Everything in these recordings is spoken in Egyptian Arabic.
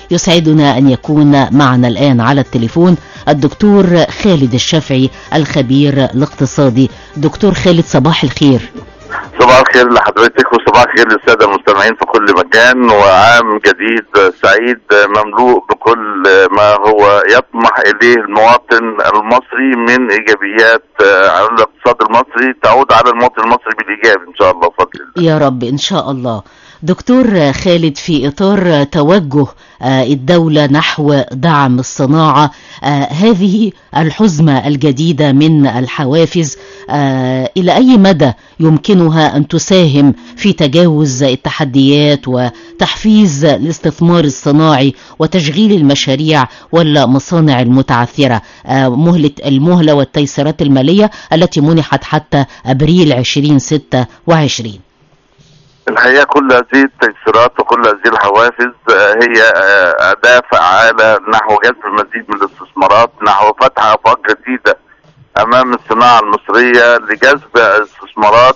يسعدنا أن يكون معنا الآن على التليفون الدكتور خالد الشافعي الخبير الاقتصادي دكتور خالد صباح الخير صباح الخير لحضرتك وصباح الخير للساده المستمعين في كل مكان وعام جديد سعيد مملوء بكل ما هو يطمح اليه المواطن المصري من ايجابيات على الاقتصاد المصري تعود على المواطن المصري بالايجاب ان شاء الله بفضل الله. يا رب إن شاء الله دكتور خالد في إطار توجه آه، الدولة نحو دعم الصناعة آه، هذه الحزمة الجديدة من الحوافز آه، إلى أي مدى يمكنها أن تساهم في تجاوز التحديات وتحفيز الاستثمار الصناعي وتشغيل المشاريع والمصانع المتعثرة آه، مهلة المهلة والتيسيرات المالية التي منحت حتى أبريل 2026 الحقيقه كل هذه التيسيرات وكل هذه الحوافز آه، هي آه، اداه فعاله نحو جذب المزيد من الاستثمارات نحو فتح افاق جديده امام الصناعه المصريه لجذب استثمارات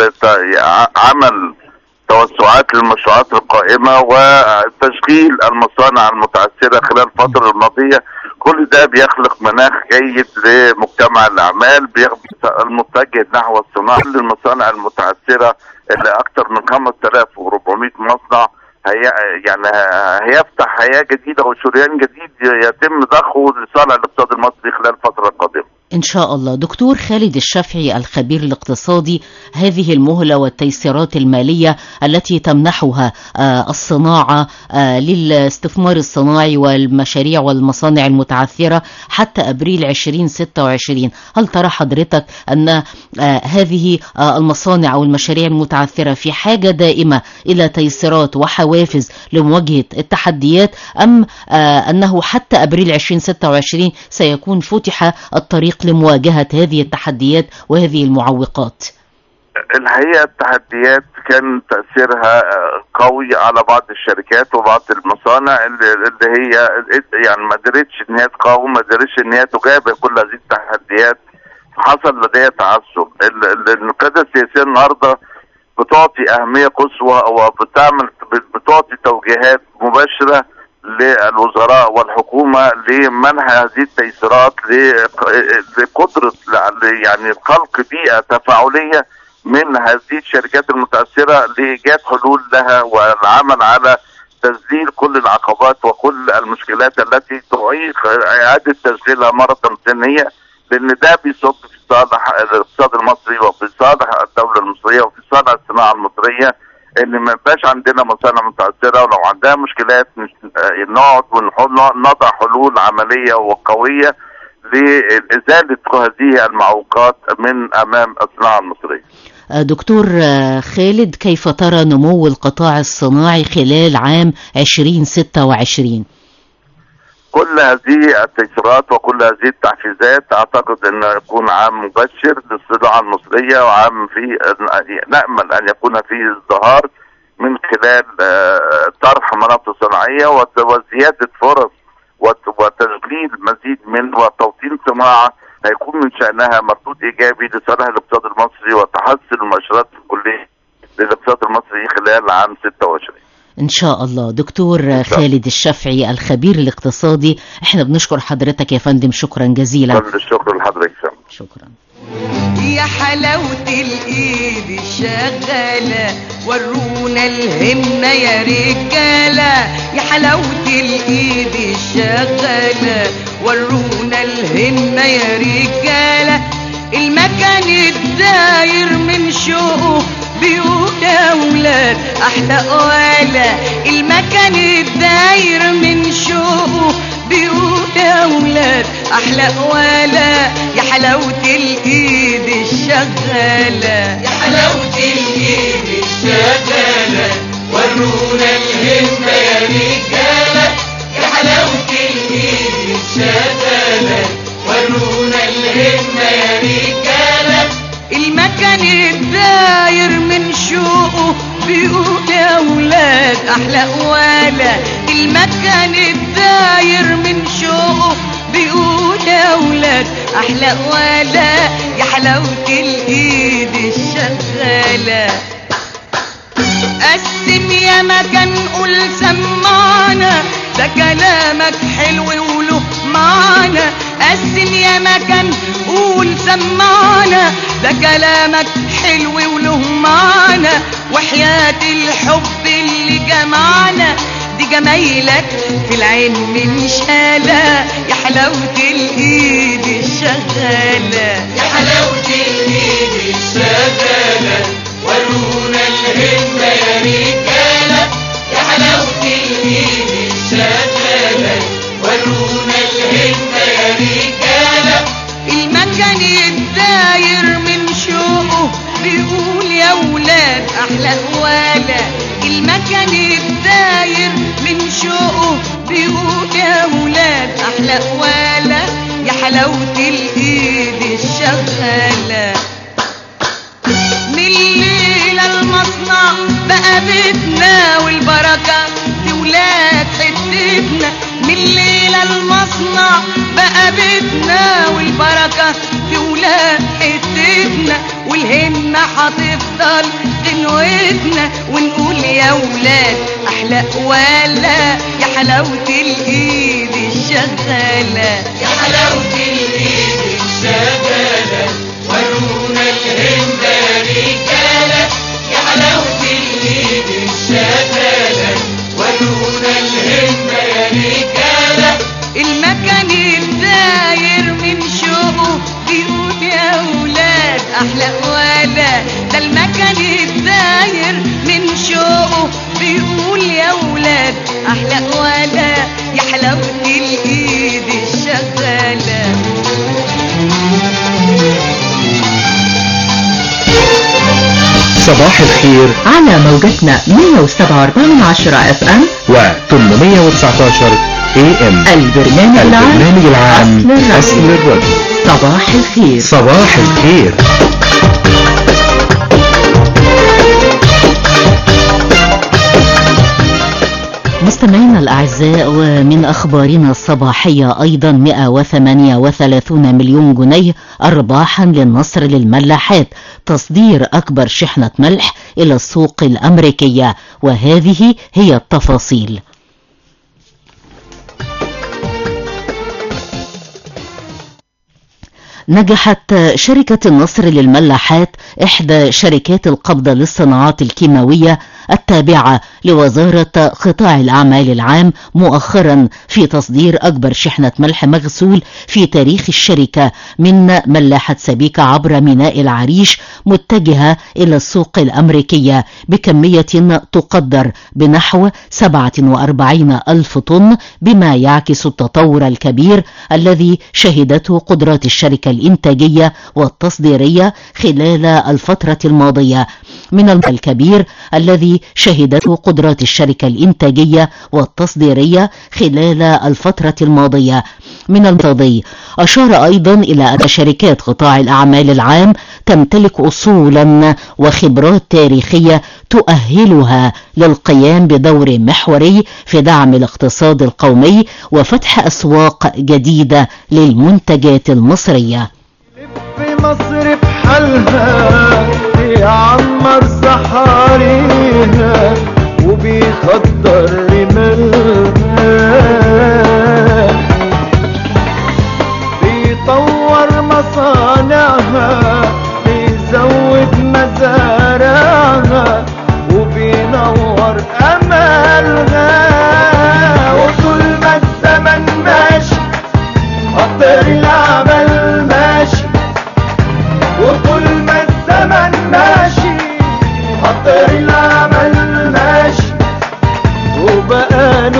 وعمل توسعات للمشروعات القائمه وتشغيل المصانع المتعثره خلال الفتره الماضيه كل ده بيخلق مناخ جيد لمجتمع الاعمال بيخلق المتجه نحو الصناعه كل المصانع المتعثره اللي اكثر من 5400 مصنع هي يعني هيفتح حياه جديده وشريان جديد يتم ضخه لصالح الاقتصاد المصري خلال الفتره القادمه. إن شاء الله دكتور خالد الشافعي الخبير الاقتصادي هذه المهلة والتيسيرات المالية التي تمنحها آه، الصناعة آه، للاستثمار الصناعي والمشاريع والمصانع المتعثرة حتى أبريل 2026 هل ترى حضرتك أن آه، هذه آه، المصانع أو المشاريع المتعثرة في حاجة دائمة إلى تيسيرات وحوافز لمواجهة التحديات أم آه، أنه حتى أبريل 2026 سيكون فتح الطريق لمواجهة هذه التحديات وهذه المعوقات الحقيقه التحديات كان تاثيرها آه، قوي على بعض الشركات وبعض المصانع اللي اللي هي يعني ما قدرتش ان هي تقاوم ما قدرتش ان هي تجابه كل هذه التحديات حصل لديها تعثر ال- ال- القياده السياسيه النهارده بتعطي اهميه قصوى وبتعمل بتعطي توجيهات مباشره للوزراء والحكومه لمنح هذه التيسيرات لق- لقدره ل- يعني خلق بيئه تفاعليه من هذه الشركات المتاثره لايجاد حلول لها والعمل على تسجيل كل العقبات وكل المشكلات التي تعيق اعاده تشغيلها مره ثانيه لان ده بيصب في صالح الاقتصاد المصري وفي صالح الدوله المصريه وفي صالح الصناعه المصريه ان ما يبقاش عندنا مصانع متاثره ولو عندها مشكلات مش- آه، نقعد ونحل- نضع حلول عمليه وقويه لازاله هذه المعوقات من امام الصناعه المصريه. آه، دكتور آه، خالد كيف ترى نمو القطاع الصناعي خلال عام 2026 كل هذه التيسيرات وكل هذه التحفيزات اعتقد ان يكون عام مبشر للصناعه المصريه وعام فيه نامل ان يكون فيه ازدهار من خلال آه، طرح مناطق صناعيه وت- وزياده فرص وت- وتشغيل مزيد من وتوطين صناعه هيكون من شانها مردود ايجابي لصالح الاقتصاد المصري وتحسن المؤشرات الكليه للاقتصاد المصري خلال عام 26 إن شاء الله دكتور آه، خالد الشافعي الخبير الاقتصادي احنا بنشكر حضرتك يا فندم شكرا جزيلا كل الشكر لحضرتك يا فندم. شكرا يا حلاوة الإيد الشغالة ورونا الهمة يا رجالة يا حلاوة الإيد الشغالة ورونا الهمة يا رجالة المكان الداير من شوقه بيقول يا ولاد أحلى قوالة المكان الداير من شوقه بيقول يا ولاد احلى قواله يا حلاوه الايد الشغاله يا حلاوه الايد الشغاله ورونا الهمه يا رجاله يا حلاوه الايد الشغاله ورونا الهمه يا رجاله المكان الداير من شوقه بيقول يا ولاد احلى قواله المكان الداير من شوقه بيقول يا ولاد احلى قواله يا حلاوه الايد الشغاله قسم يا مكان قول سمعنا ده كلامك حلو وله معنى قسم يا مكان قول سمعنا ده كلامك حلو وله معنى وحياة الحب اللي جمعنا دي جمايلك في العين من شالة يا حلاوة الإيد الشغالة يا حلاوة الإيد الشغالة ورونا الهمة يا رجالة يا حلاوة الإيد الشغالة ورونا الهمة يا رجالة المكان الداير من شوقه بيقول يا ولاد احلى هواله المكان الداير من شوقه بيقول يا ولاد احلى هواله يا حلاوه الايد الشغاله من الليلة المصنع بقى بيتنا والبركة في ولاد حتتنا من الليلة المصنع بقى بيتنا والبركة في ولاد حتتنا والهمة هتفضل غنوتنا ونقول يا ولاد أحلى ولا يا حلاوة الإيد الشغالة يا حلاوة الإيد الشغالة ورونا الهمة يا رجالة يا حلاوة الإيد الشغالة ورونا الهمة يا رجالة المكان الداير من شوقه بيقول يا ولاد احلى ولا ده المكان الداير من شوقه بيقول يا ولاد احلى ولا يا حلاوه الايد الشغاله صباح الخير على موجتنا 107 10 اف ام و 819 اي ام البرنامج العام البرنامج العام أصل الراديو. أصل الراديو صباح الخير صباح الخير مستمعينا الأعزاء ومن أخبارنا الصباحية أيضا 138 مليون جنيه أرباحا للنصر للملاحات تصدير أكبر شحنة ملح إلى السوق الأمريكية وهذه هي التفاصيل نجحت شركة النصر للملاحات إحدى شركات القبضة للصناعات الكيماوية التابعة لوزارة قطاع الأعمال العام مؤخرا في تصدير أكبر شحنة ملح مغسول في تاريخ الشركة من ملاحة سبيكة عبر ميناء العريش متجهة إلى السوق الأمريكية بكمية تقدر بنحو 47 ألف طن بما يعكس التطور الكبير الذي شهدته قدرات الشركة الإنتاجية والتصديرية خلال الفترة الماضية من الكبير الذي شهدته قدرات الشركة الإنتاجية والتصديرية خلال الفترة الماضية من الماضي أشار أيضا إلى أن شركات قطاع الأعمال العام تمتلك أصولا وخبرات تاريخية تؤهلها للقيام بدور محوري في دعم الاقتصاد القومي وفتح أسواق جديدة للمنتجات المصرية في مصر بحالها بيعمر صحاريها وبيخضر رمالها بيطور مصانعها بيزود مزارعها وبينور املها وطول ما الزمن ماشي قطر العمل ماشي وطول ما الزمن ماشي قطر العمل ماشي وبقى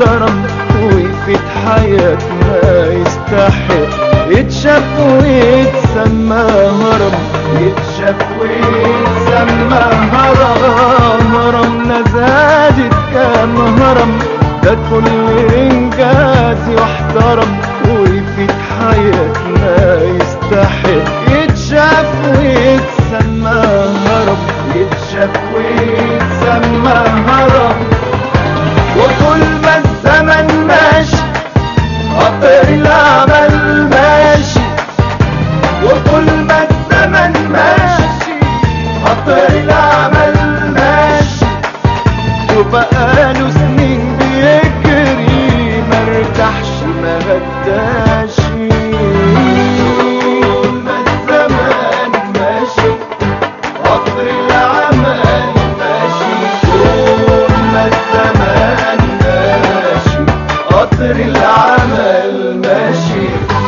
واحترم ويفيد حياتنا يستحق يتشاف ويتسمى هرم يتشاف ويتسمى هرم هرمنا زادت كام هرم ده كل انجاز يحترم ويفيد حياتنا يستحق يتشاف ويتسمى هرم يتشاف ويتسمى هرم وطول ما الزمن ماشي قطر العمل ماشي وطول ما الزمن ماشي قطر العمل ماشي وبقاله سنين بيجري مرتاحش ما هداش طول ما الزمن ماشي قطر العمل ماشي طول ما الزمن ماشي قطر العمل ماشي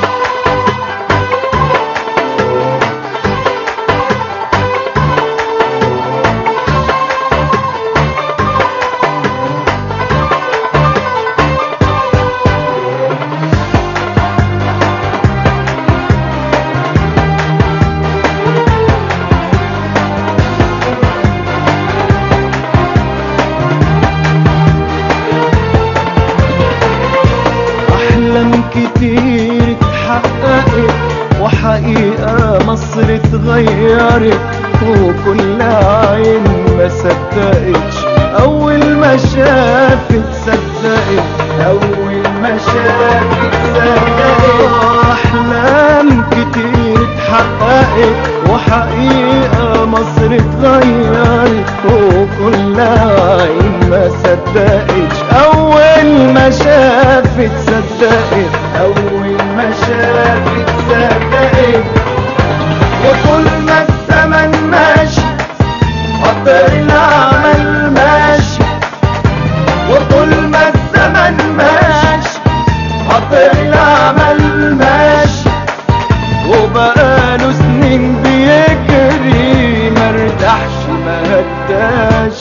أحلام كتير اتحققت وحقيقة مصر اتغيرت وكل عين ما صدقتش أول ما شافت صدقت أول ما شافت صدقت أحلام كتير اتحققت وحقيقة مصر اتغيرت وكل عين ما صدقتش أول ما شافت صدقت أول ما شافت صدقت وكل ما الزمن ماشي قطر العمل ماشي وكل ما الزمن ماشي قطر العمل ماشي وبقاله سنين بيجري مرتاحش ما هداش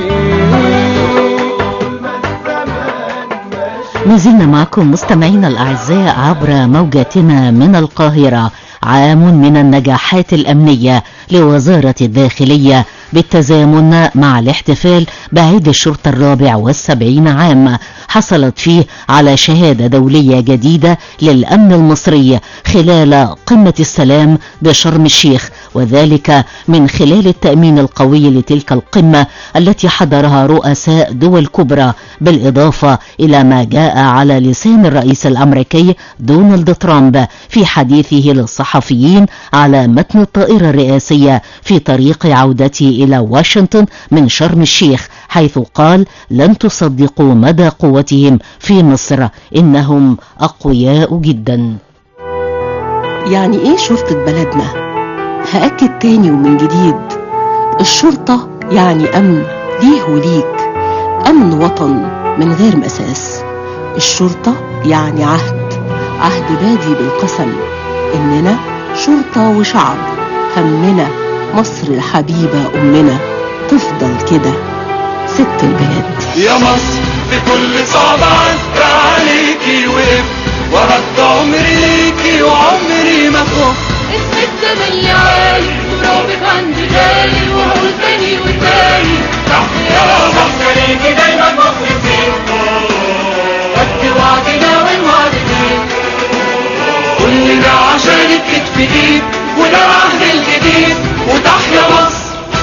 طول ما الزمن ماشي ما زلنا معكم مستمعينا الأعزاء عبر موجاتنا من القاهرة عام من النجاحات الأمنية لوزارة الداخلية بالتزامن مع الاحتفال بعيد الشرطة الرابع والسبعين عام حصلت فيه على شهادة دولية جديدة للأمن المصري خلال قمة السلام بشرم الشيخ وذلك من خلال التأمين القوي لتلك القمة التي حضرها رؤساء دول كبرى بالإضافة إلى ما جاء على لسان الرئيس الأمريكي دونالد ترامب في حديثه للصحفيين على متن الطائرة الرئاسية في طريق عودته إلى واشنطن من شرم الشيخ حيث قال لن تصدقوا مدى قوتهم في مصر إنهم أقوياء جدا يعني ايه شرطة بلدنا هأكد تاني ومن جديد الشرطة يعني أمن ليه وليك أمن وطن من غير مساس الشرطة يعني عهد عهد بادي بالقسم إننا شرطة وشعب همنا مصر الحبيبة أمنا تفضل كده ست البلاد يا مصر بكل صعب عزت عليكي وقف ورد عمري ليكي وعمري ما خفت اسمك ده اللي عالي ترابك عندي غالي وهقول تاني وتاني يا مصر ليكي دايما مخلصين قد وعدنا والوعد فين كل ده عشانك كتف ايد وده العهد الجديد وتحيا مصر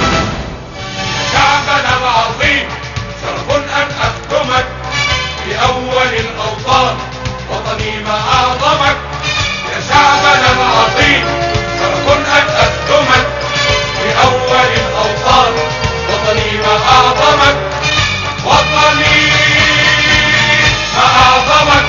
شعبنا العظيم شرف ان اخدمك في اول الاوطان وطني ما اعظمك يا شعبنا العظيم شرف ان اخدمك في اول الاوطان وطني ما اعظمك وطني ما اعظمك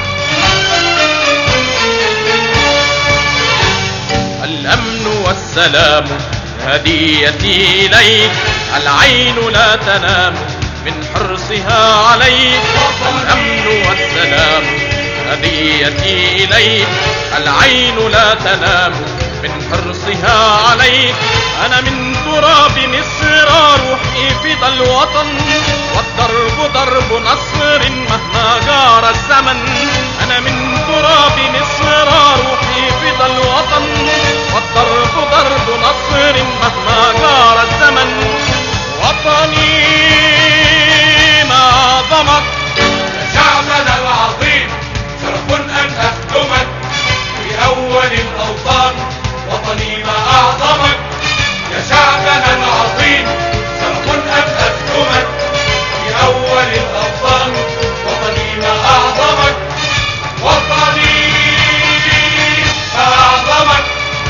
الأمن والسلام هديتي إليك العين لا تنام من حرصها عليك الأمن والسلام هديتي إليك العين لا تنام من حرصها عليك أنا من تراب مصر روحي فدى الوطن والدرب والضرب ضرب نصر مهما جار الزمن أنا من تراب مصر روحي فدى الوطن والضرب ضرب نصر مهما جار الزمن وطني ما ضمك يا شعبنا العظيم شرف أن أخدمك في أول الأوطان وطني ما أعظمك يا شعبنا العظيم شرف أن أخدمك في أول الأوطان وطني ما أعظمك وطني ما أعظمك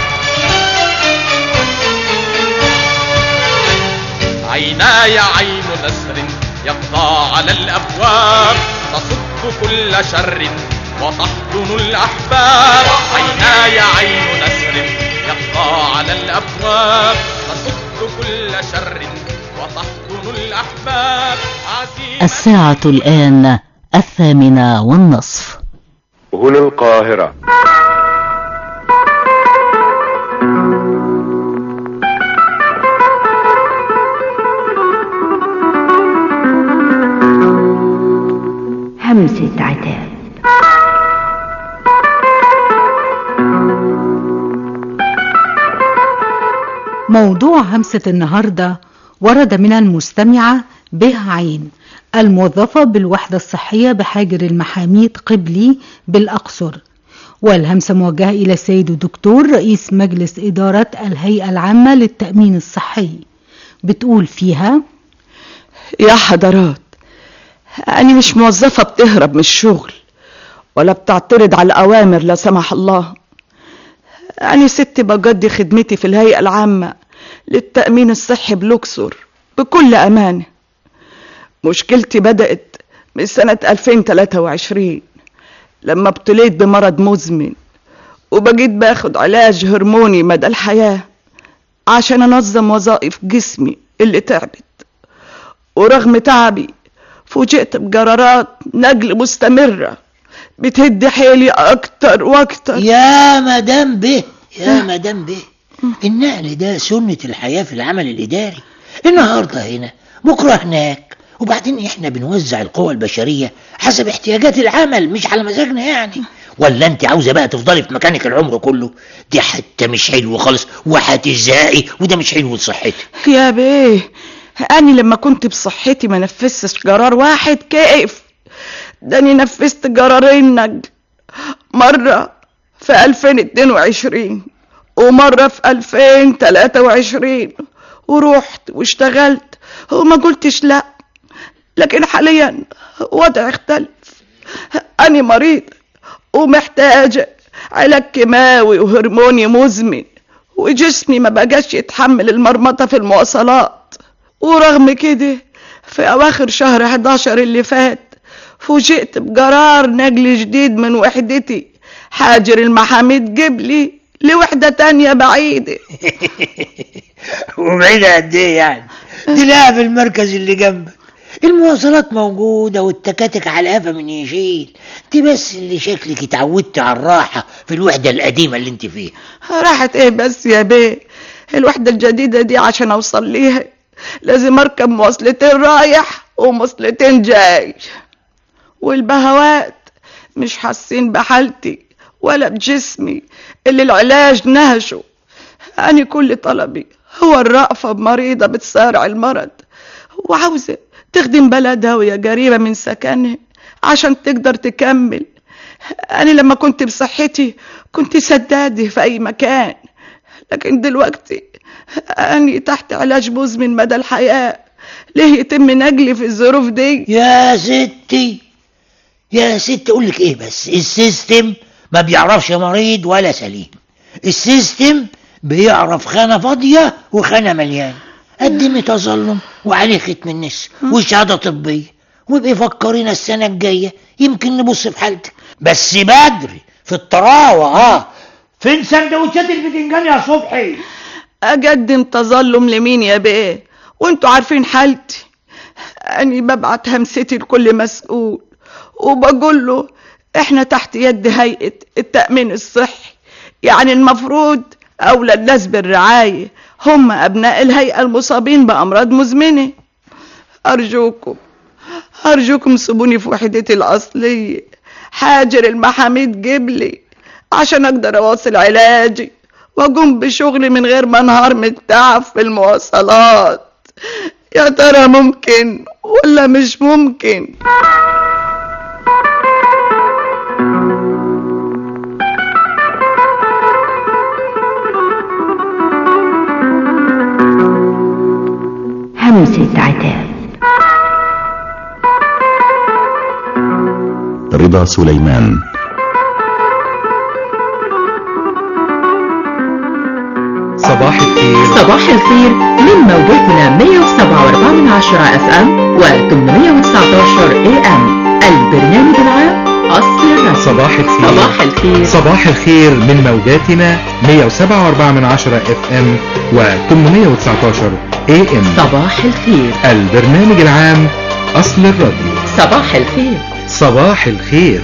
عيناي عين نسر يقضى على الأبواب تصد كل شر وتحضن الأحباب عيناي عين نسر يقضى على الأبواب تصد كل شر وتحضن الأحباب عزيمة الساعة الآن الثامنة والنصف هنا القاهرة همسة عتاب موضوع همسة النهاردة ورد من المستمعة به عين الموظفة بالوحدة الصحية بحاجر المحاميد قبلي بالأقصر والهمسة موجهة إلى السيد الدكتور رئيس مجلس إدارة الهيئة العامة للتأمين الصحي بتقول فيها يا حضرات أنا مش موظفة بتهرب من الشغل ولا بتعترض على الأوامر لا سمح الله أنا ست بقضي خدمتي في الهيئة العامة للتأمين الصحي بلوكسور بكل أمانة مشكلتي بدأت من سنة 2023 لما ابتليت بمرض مزمن وبقيت باخد علاج هرموني مدى الحياة عشان أنظم وظائف جسمي اللي تعبت ورغم تعبي فوجئت بقرارات نقل مستمرة بتهد حيلي أكتر وأكتر يا مدام به يا مدام به النقل ده سنة الحياة في العمل الإداري النهاردة هنا بكرة هناك وبعدين احنا بنوزع القوى البشرية حسب احتياجات العمل مش على مزاجنا يعني ولا انت عاوزة بقى تفضلي في مكانك العمر كله دي حتى مش حلو خالص وهتزهقي وده مش حلو لصحتك يا بيه أنا لما كنت بصحتي ما نفذتش قرار واحد كيف ده أنا نفذت قرارين نقل مرة في 2022 ومرة في 2023 ورحت واشتغلت وما قلتش لا لكن حاليا وضع اختلف أنا مريض ومحتاجة علاج كيماوي وهرموني مزمن وجسمي ما بقاش يتحمل المرمطة في المواصلات ورغم كده في أواخر شهر 11 اللي فات فوجئت بقرار نقل جديد من وحدتي حاجر المحاميد جبلي لوحدة تانية بعيدة وبعيدة قد ايه يعني دي لا في المركز اللي جنبك المواصلات موجودة والتكاتك على قفا من يشيل دي بس اللي شكلك اتعودت على الراحة في الوحدة القديمة اللي انت فيها راحت ايه بس يا بيه الوحدة الجديدة دي عشان اوصل ليها لازم اركب مواصلتين رايح ومواصلتين جاي والبهوات مش حاسين بحالتي ولا بجسمي اللي العلاج نهشه أنا كل طلبي هو الرأفة بمريضة بتسارع المرض وعاوزة تخدم بلدها وهي قريبة من سكنها عشان تقدر تكمل أنا لما كنت بصحتي كنت سدادة في أي مكان لكن دلوقتي أنا تحت علاج مزمن مدى الحياة ليه يتم نقلي في الظروف دي يا ستي يا ست اقول لك ايه بس السيستم ما بيعرفش مريض ولا سليم السيستم بيعرف خانه فاضيه وخانه مليانه قدمي تظلم وعليه ختم النس وشهاده طبيه ويبقى فكرينا السنه الجايه يمكن نبص في حالتك بس بدري في الطراوه اه فين سندوتشات البتنجان يا صبحي أقدم تظلم لمين يا بيه وانتوا عارفين حالتي أني ببعت همستي لكل مسؤول وبقول له احنا تحت يد هيئة التأمين الصحي يعني المفروض أولى الناس بالرعاية هم أبناء الهيئة المصابين بأمراض مزمنة أرجوكم أرجوكم سيبوني في وحدتي الأصلية حاجر المحاميد جبلي عشان أقدر أواصل علاجي وأقوم بشغلي من غير ما أنهار من التعب في المواصلات يا ترى ممكن ولا مش ممكن همسة عتاب رضا سليمان صباح الخير صباح الخير من موجاتنا 107 من عشرة اف ام و 819 اي ام البرنامج العام أصل الرسم صباح الخير صباح الخير صباح الخير من موجاتنا 107.4 من عشرة اف ام و 819 اي ام صباح الخير البرنامج العام أصل الراديو صباح الخير صباح الخير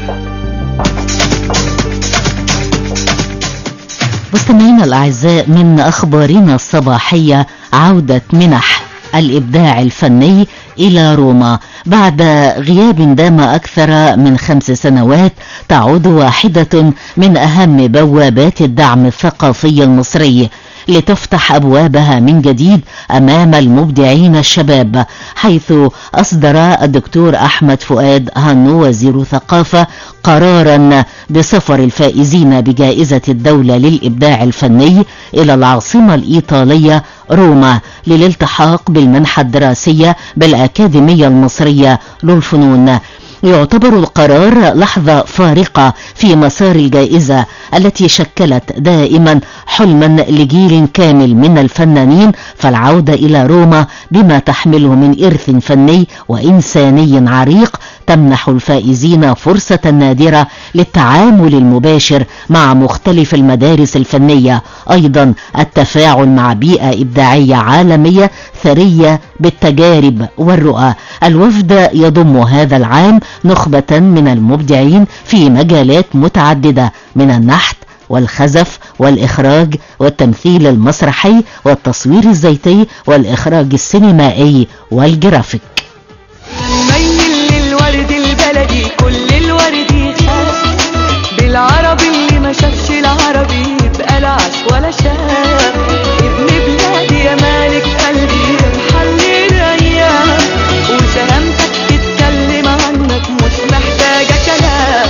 مستمعينا الأعزاء من أخبارنا الصباحية عودة منح الإبداع الفني إلى روما بعد غياب دام أكثر من خمس سنوات تعود واحدة من أهم بوابات الدعم الثقافي المصري لتفتح أبوابها من جديد أمام المبدعين الشباب حيث أصدر الدكتور أحمد فؤاد هانو وزير الثقافة قرارا بسفر الفائزين بجائزة الدولة للإبداع الفني إلى العاصمة الإيطالية روما للالتحاق بالمنحة الدراسية بالأكاديمية المصرية للفنون يعتبر القرار لحظة فارقة في مسار الجائزة التي شكلت دائما حلما لجيل كامل من الفنانين فالعودة إلى روما بما تحمله من إرث فني وإنساني عريق تمنح الفائزين فرصة نادرة للتعامل المباشر مع مختلف المدارس الفنية أيضا التفاعل مع بيئة إبداعية عالمية ثرية بالتجارب والرؤى الوفد يضم هذا العام نخبة من المبدعين في مجالات متعددة من النحت والخزف والإخراج والتمثيل المسرحي والتصوير الزيتي والإخراج السينمائي والجرافيك ميل للورد البلدي كل الورد يخاف بالعربي اللي ما شافش العربي يبقى لا عاش ولا شاف ابن بلادي يا مالك قلبي محل ريان وسلامتك تتكلم عنك مش محتاجة كلام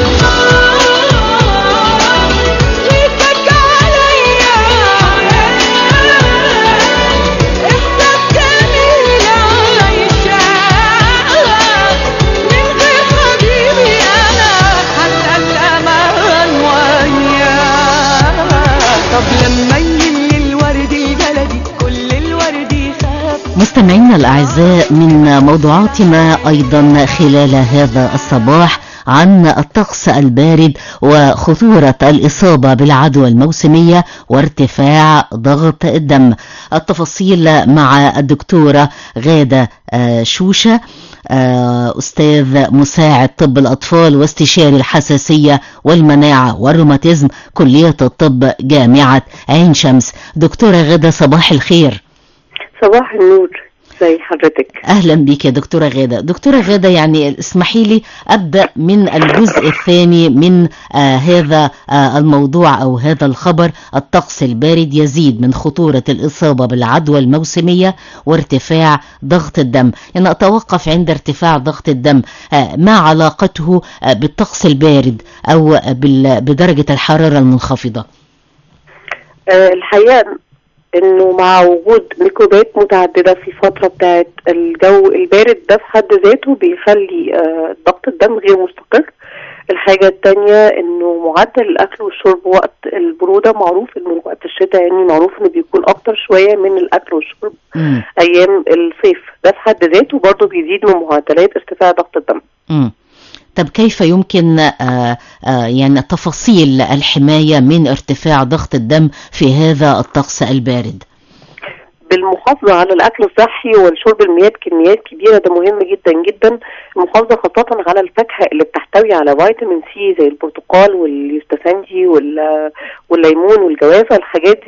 ليكك عليا احساس جميل عايشة من غير حبيبي انا حتى الامان وياه طب لما يميل الورد البلدي كل الورد يخاف مستمعينا الأعزاء من موضوعاتنا أيضا خلال هذا الصباح عن الطقس البارد وخطورة الإصابة بالعدوى الموسمية وارتفاع ضغط الدم التفاصيل مع الدكتورة غادة آه، شوشة آه، أستاذ مساعد طب الأطفال واستشاري الحساسية والمناعة والروماتيزم كلية الطب جامعة عين شمس دكتورة غادة صباح الخير صباح النور زي حضرتك اهلا بك يا دكتوره غاده دكتوره غاده يعني اسمحي لي ابدا من الجزء الثاني من آه هذا آه الموضوع او هذا الخبر الطقس البارد يزيد من خطوره الاصابه بالعدوى الموسميه وارتفاع ضغط الدم يعني اتوقف عند ارتفاع ضغط الدم آه ما علاقته آه بالطقس البارد او آه بال- بدرجه الحراره المنخفضه آه الحقيقة انه مع وجود ميكروبات متعددة في فترة بتاعت الجو البارد ده في حد ذاته بيخلي آه ضغط الدم غير مستقر الحاجة التانية انه معدل الاكل والشرب وقت البرودة معروف انه وقت الشتاء يعني معروف انه بيكون اكتر شوية من الاكل والشرب ايام الصيف ده في حد ذاته برضه بيزيد من معدلات ارتفاع ضغط الدم مم. طب كيف يمكن آه آه يعني تفاصيل الحماية من ارتفاع ضغط الدم في هذا الطقس البارد بالمحافظة على الأكل الصحي والشرب المياه بكميات كبيرة ده مهم جدا جدا المحافظة خاصة على الفاكهة اللي بتحتوي على فيتامين سي زي البرتقال واليوستفندي وال- والليمون والجوافة الحاجات دي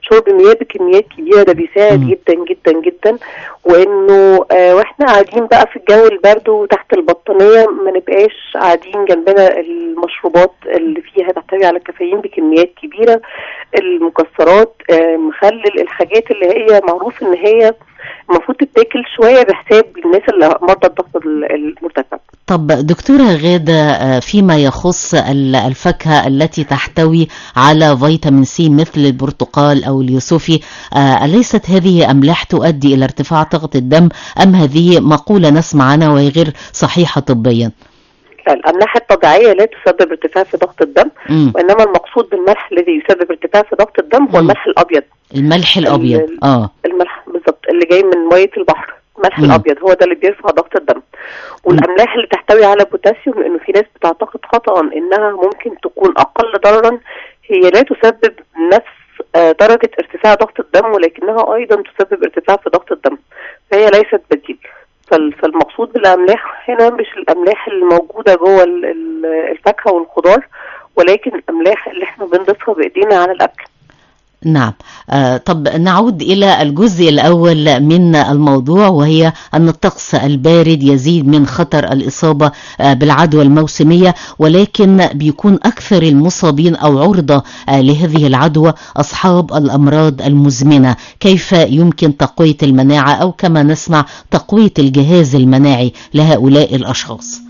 شرب مياه بكميات كبيره ده بيساعد جدا جدا جدا وانه آه واحنا قاعدين بقى في الجو البرد وتحت البطانيه ما نبقاش قاعدين جنبنا المشروبات اللي فيها تحتوي على الكافيين بكميات كبيره المكسرات آه مخلل الحاجات اللي هي معروف ان هي المفروض تتاكل شويه بحساب الناس اللي مرضى الضغط ال- المرتفع طب دكتورة غادة آه، فيما يخص ال- الفاكهة التي تحتوي على فيتامين سي مثل البرتقال أو اليوسفي آه، أليست هذه أملاح تؤدي إلى ارتفاع ضغط الدم أم هذه مقولة نسمع عنها وهي غير صحيحة طبيا لا، الاملاح الطبيعيه لا تسبب ارتفاع في ضغط الدم مم. وانما المقصود بالملح الذي يسبب ارتفاع في ضغط الدم هو الملح الابيض الملح الأبيض ال- آه الملح بالظبط اللي جاي من ميه البحر الملح مم. الابيض هو ده اللي بيرفع ضغط الدم والاملاح اللي تحتوي على بوتاسيوم لانه في ناس بتعتقد خطا انها ممكن تكون اقل ضررا هي لا تسبب نفس آه، درجه ارتفاع ضغط الدم ولكنها ايضا تسبب ارتفاع في ضغط الدم فهي ليست بديل فال- فالمقصود بالاملاح هنا مش الاملاح اللي موجوده جوه ال- ال- الفاكهه والخضار ولكن الاملاح اللي احنا بنضيفها بايدينا على الاكل نعم آه طب نعود إلى الجزء الأول من الموضوع وهي أن الطقس البارد يزيد من خطر الإصابة آه بالعدوى الموسمية ولكن بيكون أكثر المصابين أو عرضة آه لهذه العدوى أصحاب الأمراض المزمنة كيف يمكن تقوية المناعة أو كما نسمع تقوية الجهاز المناعي لهؤلاء الأشخاص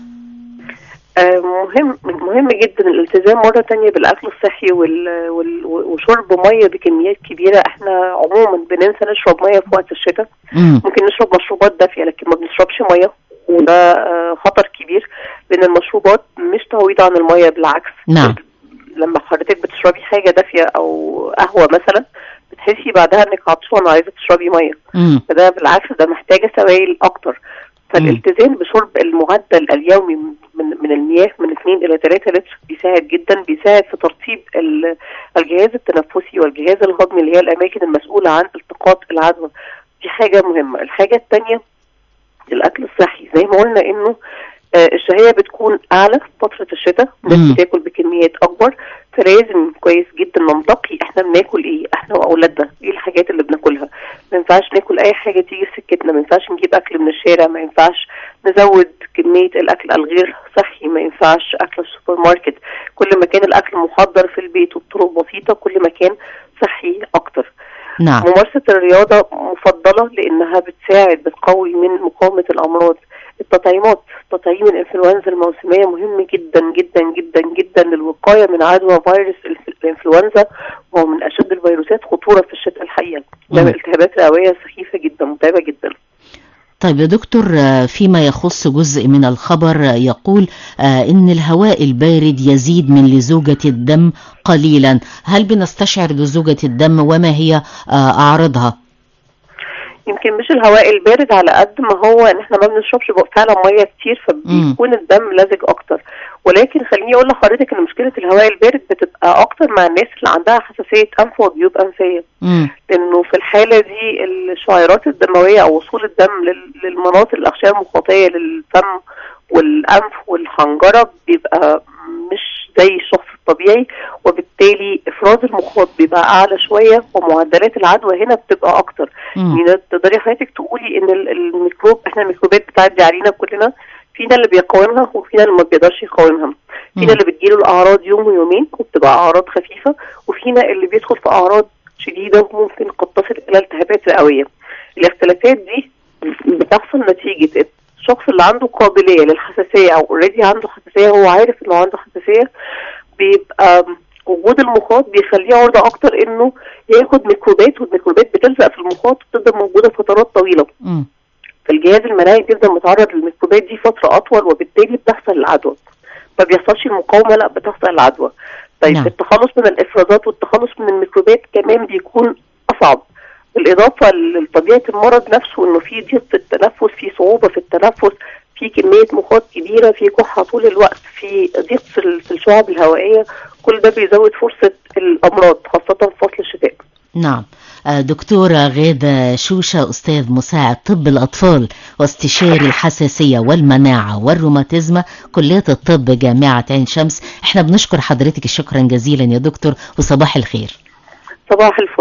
آه، مهم مهم جدا الالتزام مره تانية بالاكل الصحي وال... وال... وشرب ميه بكميات كبيره احنا عموما بننسى نشرب ميه في وقت الشتاء مم. ممكن نشرب مشروبات دافيه لكن ما بنشربش ميه وده آه، خطر كبير لان المشروبات مش تعويض عن الميه بالعكس نعم لما حضرتك بتشربي حاجه دافيه او قهوه مثلا بتحسي بعدها انك عطشانه عايزه تشربي ميه مم. فده بالعكس ده محتاجه سوائل اكتر فالالتزام بشرب المعدل اليومي من من المياه من 2 الى 3 لتر بيساعد جدا بيساعد في ترطيب ال- الجهاز التنفسي والجهاز الهضمي اللي هي الاماكن المسؤوله عن التقاط العدوى دي حاجه مهمه الحاجه الثانيه الاكل الصحي زي ما قلنا انه آه، الشهيه بتكون اعلى في فتره الشتاء الناس مم. بتاكل بكميات اكبر فلازم كويس جدا ننتقي احنا بناكل ايه احنا واولادنا ايه الحاجات اللي بناكلها ما ينفعش ناكل اي حاجه تيجي في سكتنا ما ينفعش نجيب اكل من الشارع ما ينفعش نزود كميه الاكل الغير صحي ما ينفعش اكل السوبر ماركت كل ما كان الاكل محضر في البيت وبطرق بسيطه كل ما كان صحي اكتر نعم ممارسة الرياضة مفضلة لأنها بتساعد بتقوي من مقاومة الأمراض التطعيمات تطعيم الإنفلونزا الموسمية مهم جدا جدا جدا جدا للوقاية من عدوى فيروس الف- الإنفلونزا وهو من أشد الفيروسات خطورة في الشتاء الحقيقة ده مم. التهابات رئوية سخيفة جدا متعبة جدا طيب يا دكتور آه، فيما يخص جزء من الخبر آه، يقول آه، إن الهواء البارد يزيد من لزوجة الدم قليلا هل بنستشعر لزوجة الدم وما هي آه، أعراضها؟ يمكن مش الهواء البارد على قد ما هو ان احنا ما بنشربش بقى فعلا ميه كتير فبيكون الدم لزج اكتر ولكن خليني اقول لحضرتك ان مشكله الهواء البارد بتبقى اكتر مع الناس اللي عندها حساسيه انف وجيوب انفيه مم. لانه في الحاله دي الشعيرات الدمويه او وصول الدم لل- للمناطق الاغشيه المخاطيه للفم والانف والحنجره بيبقى مش زي الشخص الطبيعي وبالتالي افراز المخاط بيبقى اعلى شويه ومعدلات العدوى هنا بتبقى اكتر مم. يعني تقدري حضرتك تقولي ان ال- الميكروب احنا الميكروبات بتعدي علينا كلنا فينا اللي بيقاومها وفينا اللي ما بيقدرش يقاومها فينا اللي بتجيله الاعراض يوم ويومين وبتبقى اعراض خفيفه وفينا اللي بيدخل في اعراض شديده وممكن قد تصل الى التهابات رئويه الاختلافات دي بتحصل نتيجه الشخص اللي عنده قابليه للحساسيه او اوريدي عنده حساسيه هو عارف انه عنده حساسيه بيبقى وجود المخاط بيخليه عرضه اكتر انه ياخد ميكروبات والميكروبات بتلزق في المخاط وتفضل موجوده فترات طويله مم. فالجهاز المناعي بيفضل متعرض للميكروبات دي فتره اطول وبالتالي بتحصل العدوى ما بيحصلش المقاومه لا بتحصل العدوى طيب نعم. التخلص من الافرازات والتخلص من الميكروبات كمان بيكون اصعب بالاضافه لطبيعه المرض نفسه انه في ضيق في التنفس في صعوبه في التنفس في كميه مخاط كبيره في كحه طول الوقت في ضيق في ال- في الشعب الهوائيه كل ده بيزود فرصه الامراض خاصه في فصل الشتاء نعم آه، دكتورة غادة شوشة أستاذ مساعد طب الأطفال واستشاري الحساسية والمناعة والروماتيزما كلية الطب جامعة عين شمس احنا بنشكر حضرتك شكرا جزيلا يا دكتور وصباح الخير صباح الفل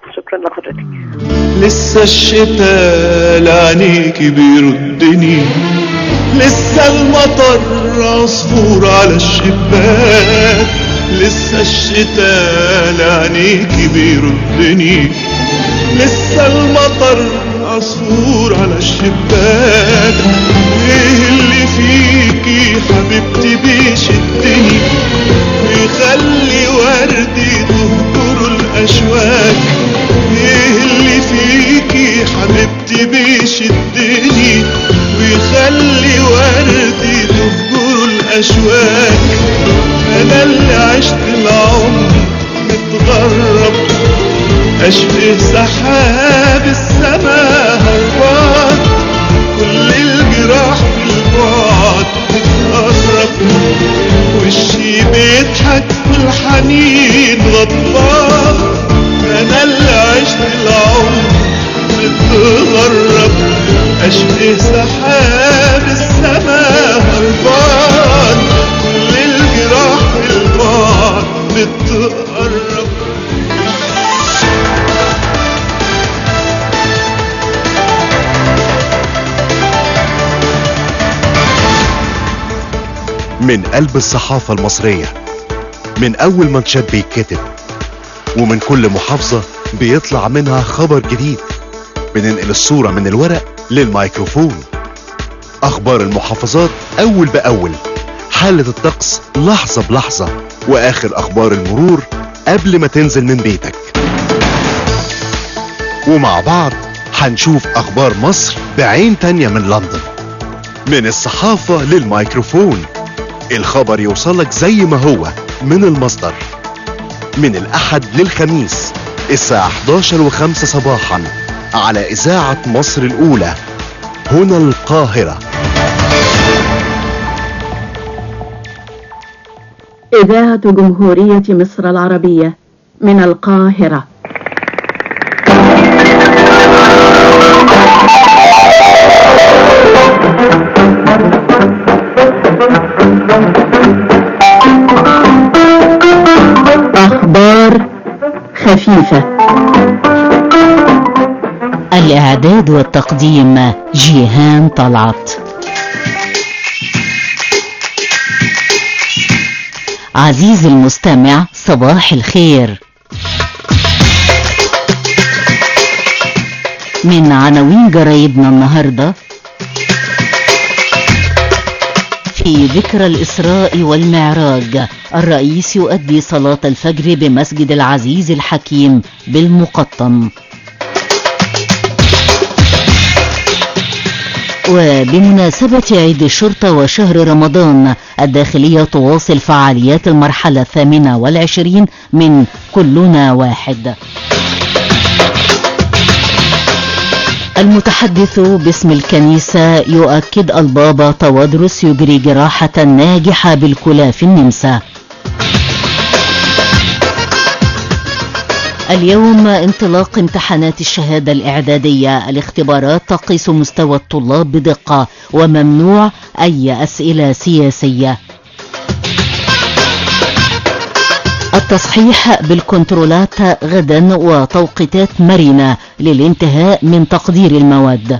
شكرا لحضرتك لسه الشتاء لعينيكي بيردني لسه المطر عصفور على الشباك لسه الشتاء لعينيكي بيردني لسه المطر عصفور على الشباك ايه اللي فيكي حبيبتي بيشدني ويخلي وردي تهجر الاشواك ايه اللي فيكي حبيبتي بيشدني ويخلي وردي تهجر الاشواك انا اللي عشت العمر متغرب اشبه سحاب السماء هربان كل الجراح في البعد بتقرب وشي بيضحك والحنين غضبان انا اللي عشت العمر متغرب اشبه سحاب السماء هربان كل الجراح في البعد بتقرب من قلب الصحافة المصرية من أول مانشات بيتكتب ومن كل محافظة بيطلع منها خبر جديد بننقل الصورة من الورق للميكروفون أخبار المحافظات أول بأول حالة الطقس لحظة بلحظة وآخر أخبار المرور قبل ما تنزل من بيتك ومع بعض هنشوف أخبار مصر بعين تانية من لندن من الصحافة للميكروفون الخبر يوصلك زي ما هو من المصدر من الأحد للخميس الساعة 11 و5 صباحا على إذاعة مصر الأولى هنا القاهرة إذاعة جمهورية مصر العربية من القاهرة أخبار خفيفة الإعداد والتقديم جيهان طلعت عزيزي المستمع صباح الخير من عناوين جرايدنا النهارده في ذكرى الإسراء والمعراج الرئيس يؤدي صلاة الفجر بمسجد العزيز الحكيم بالمقطم وبمناسبة عيد الشرطة وشهر رمضان الداخلية تواصل فعاليات المرحلة الثامنة والعشرين من كلنا واحد المتحدث باسم الكنيسة يؤكد البابا توادرس يجري جراحة ناجحة بالكلى في النمسا اليوم انطلاق امتحانات الشهادة الإعدادية الاختبارات تقيس مستوى الطلاب بدقة وممنوع أي أسئلة سياسية التصحيح بالكنترولات غدا وتوقيتات مرنة للانتهاء من تقدير المواد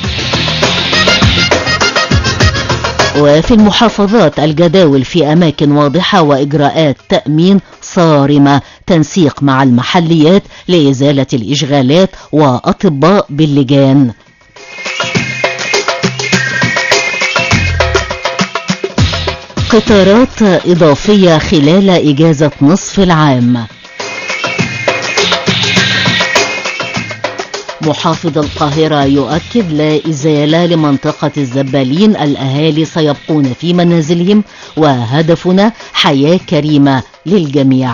وفي المحافظات الجداول في أماكن واضحة وإجراءات تأمين صارمة تنسيق مع المحليات لإزالة الإشغالات وأطباء باللجان قطارات إضافية خلال إجازة نصف العام محافظ القاهرة يؤكد لا إزالة لمنطقة الزبالين الأهالي سيبقون في منازلهم وهدفنا حياة كريمة للجميع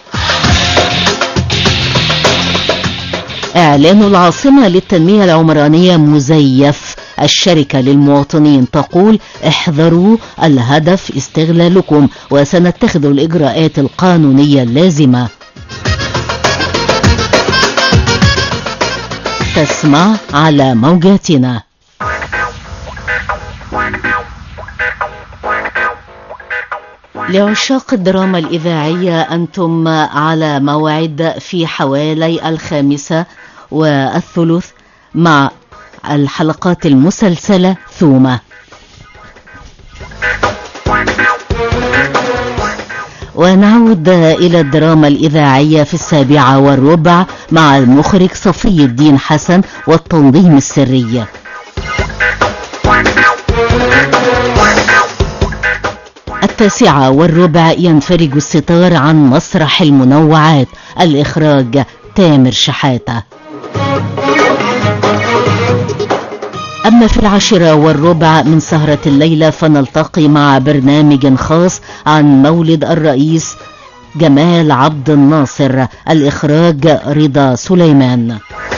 إعلان العاصمة للتنمية العمرانية مزيف الشركة للمواطنين تقول احذروا الهدف استغلالكم وسنتخذ الإجراءات القانونية اللازمة تسمع على موجاتنا لعشاق الدراما الإذاعية أنتم على موعد في حوالي الخامسة والثلث مع الحلقات المسلسلة ثومة ونعود إلى الدراما الإذاعية في السابعة والربع مع المخرج صفي الدين حسن والتنظيم السري التاسعة والربع ينفرج الستار عن مسرح المنوعات الإخراج تامر شحاتة أما في العاشرة والربع من سهرة الليلة فنلتقي مع برنامج خاص عن مولد الرئيس جمال عبد الناصر الإخراج رضا سليمان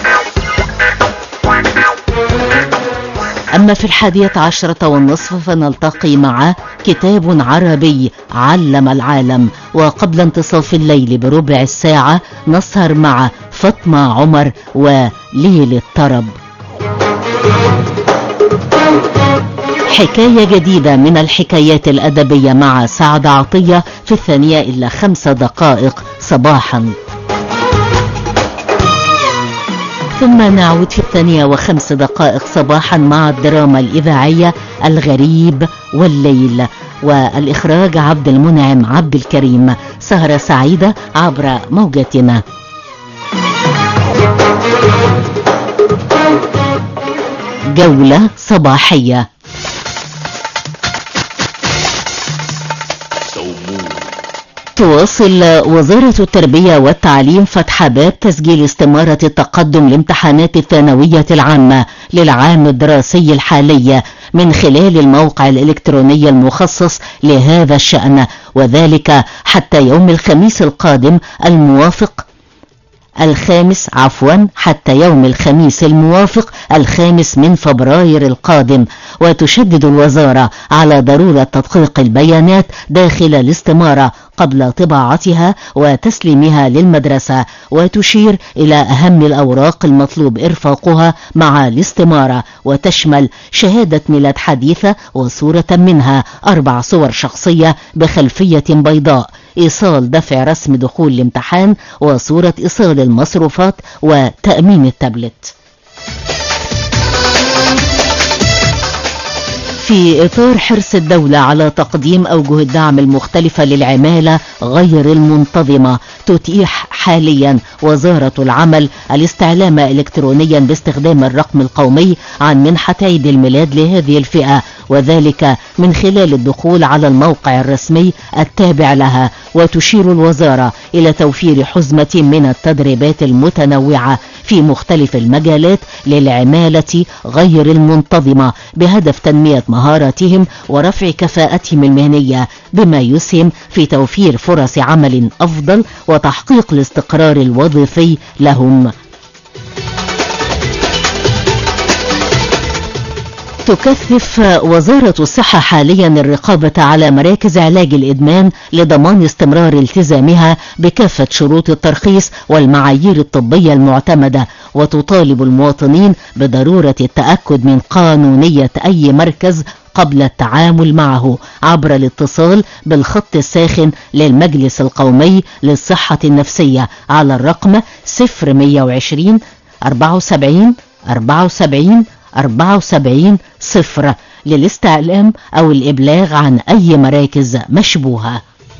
أما في الحادية عشرة والنصف فنلتقي مع كتاب عربي علم العالم وقبل انتصاف الليل بربع الساعة نسهر مع فاطمة عمر وليل الطرب حكاية جديدة من الحكايات الأدبية مع سعد عطية في الثانية إلا خمس دقائق صباحا ثم نعود في الثانية وخمس دقائق صباحا مع الدراما الإذاعية الغريب والليل والإخراج عبد المنعم عبد الكريم سهرة سعيدة عبر موجتنا جولة صباحية تواصل وزارة التربية والتعليم فتح باب تسجيل استمارة التقدم لامتحانات الثانوية العامة للعام الدراسي الحالي من خلال الموقع الإلكتروني المخصص لهذا الشأن وذلك حتى يوم الخميس القادم الموافق الخامس عفوا حتى يوم الخميس الموافق الخامس من فبراير القادم وتشدد الوزارة على ضرورة تدقيق البيانات داخل الاستمارة قبل طباعتها وتسليمها للمدرسة وتشير إلى أهم الأوراق المطلوب إرفاقها مع الاستمارة وتشمل شهادة ميلاد حديثة وصورة منها أربع صور شخصية بخلفية بيضاء إيصال دفع رسم دخول الامتحان وصورة إيصال المصروفات وتأمين التابلت في إطار حرص الدولة على تقديم أوجه الدعم المختلفة للعمالة غير المنتظمة تتيح حاليا وزارة العمل الاستعلام إلكترونيا باستخدام الرقم القومي عن منحة عيد الميلاد لهذه الفئة وذلك من خلال الدخول على الموقع الرسمي التابع لها وتشير الوزارة إلى توفير حزمة من التدريبات المتنوعة في مختلف المجالات للعمالة غير المنتظمة بهدف تنمية مهاراتهم ورفع كفاءتهم المهنية بما يسهم في توفير فرص عمل أفضل وتحقيق الاستقرار الوظيفي لهم تكثف وزارة الصحة حاليا الرقابة على مراكز علاج الإدمان لضمان استمرار التزامها بكافة شروط الترخيص والمعايير الطبية المعتمدة وتطالب المواطنين بضرورة التأكد من قانونية أي مركز قبل التعامل معه عبر الاتصال بالخط الساخن للمجلس القومي للصحة النفسية على الرقم 0120 74 74 74 صفر للاستعلام أو الإبلاغ عن أي مراكز مشبوهة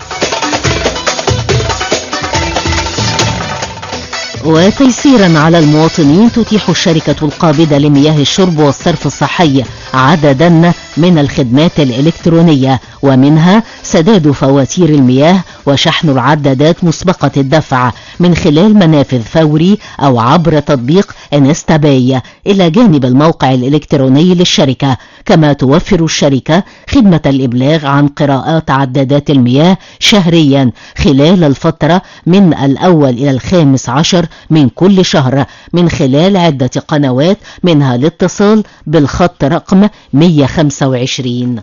وتيسيرا على المواطنين تتيح الشركة القابضة لمياه الشرب والصرف الصحي عددا من الخدمات الإلكترونية ومنها سداد فواتير المياه وشحن العدادات مسبقة الدفع من خلال منافذ فوري أو عبر تطبيق انستاباي إلى جانب الموقع الإلكتروني للشركة كما توفر الشركة خدمة الإبلاغ عن قراءات عدادات المياه شهريا خلال الفترة من الأول إلى الخامس عشر من كل شهر من خلال عدة قنوات منها الاتصال بالخط رقم 125